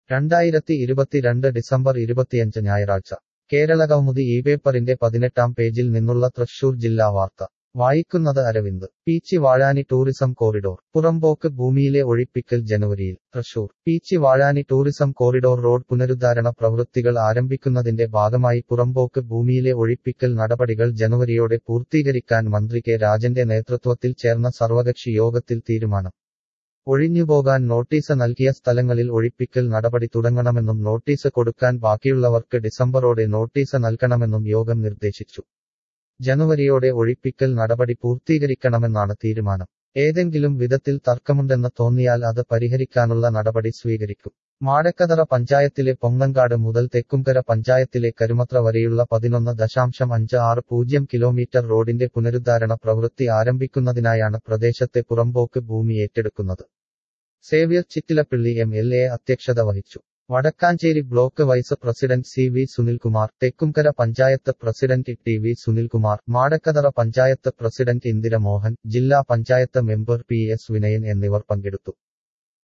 രണ്ടായിരത്തി ഇരുപത്തിരണ്ട് ഡിസംബർ ഇരുപത്തിയഞ്ച് ഞായറാഴ്ച കേരളകൗമുദി ഈ പേപ്പറിന്റെ പതിനെട്ടാം പേജിൽ നിന്നുള്ള തൃശൂർ ജില്ലാ വാർത്ത വായിക്കുന്നത് അരവിന്ദ് പീച്ചി വാഴാനി ടൂറിസം കോറിഡോർ പുറമ്പോക്ക് ഭൂമിയിലെ ഒഴിപ്പിക്കൽ ജനുവരിയിൽ Thrissur Peechi Vazhani tourism corridor road പുനരുദ്ധാരണ പ്രവൃത്തികൾ ആരംഭിക്കുന്നതിന്റെ ഭാഗമായി പുറമ്പോക്ക് ഭൂമിയിലെ ഒഴിപ്പിക്കൽ നടപടികൾ ജനുവരിയോടെ പൂർത്തീകരിക്കാൻ മന്ത്രി കെ രാജന്റെ നേതൃത്വത്തിൽ ചേർന്ന സർവകക്ഷി യോഗത്തിൽ തീരുമാനം ഒഴിഞ്ഞുപോകാൻ നോട്ടീസ് നൽകിയ സ്ഥലങ്ങളിൽ ഒഴിപ്പിക്കൽ നടപടി തുടങ്ങണമെന്നും നോട്ടീസ് കൊടുക്കാൻ ബാക്കിയുള്ളവർക്ക് ഡിസംബറോടെ നോട്ടീസ് നൽകണമെന്നും യോഗം നിർദ്ദേശിച്ചു ജനുവരിയോടെ ഒഴിപ്പിക്കൽ നടപടി പൂർത്തീകരിക്കണമെന്നാണ് തീരുമാനം ഏതെങ്കിലും വിധത്തിൽ തർക്കമുണ്ടെന്ന് തോന്നിയാൽ അത് പരിഹരിക്കാനുള്ള നടപടി സ്വീകരിക്കും മാടക്കതറ പഞ്ചായത്തിലെ പൊങ്ങങ്കാട് മുതൽ തെക്കുംകര പഞ്ചായത്തിലെ കരുമത്ര വരെയുള്ള പതിനൊന്ന് ദശാംശം അഞ്ച് ആറ് പൂജ്യം കിലോമീറ്റർ റോഡിന്റെ പുനരുദ്ധാരണ പ്രവൃത്തി ആരംഭിക്കുന്നതിനായാണ് പ്രദേശത്തെ പുറമ്പോക്ക് ഭൂമി ഏറ്റെടുക്കുന്നത് Xavier Chittilappilly M L A അധ്യക്ഷത വഹിച്ചു Vadakkanchery block vice president C V Sunilkumar Thekkumkara panchayat president T V Sunilkumar Madakkathara panchayat president Indira Mohan ജില്ലാ panchayat member P S Vinayan എന്നിവർ പങ്കെടുത്തു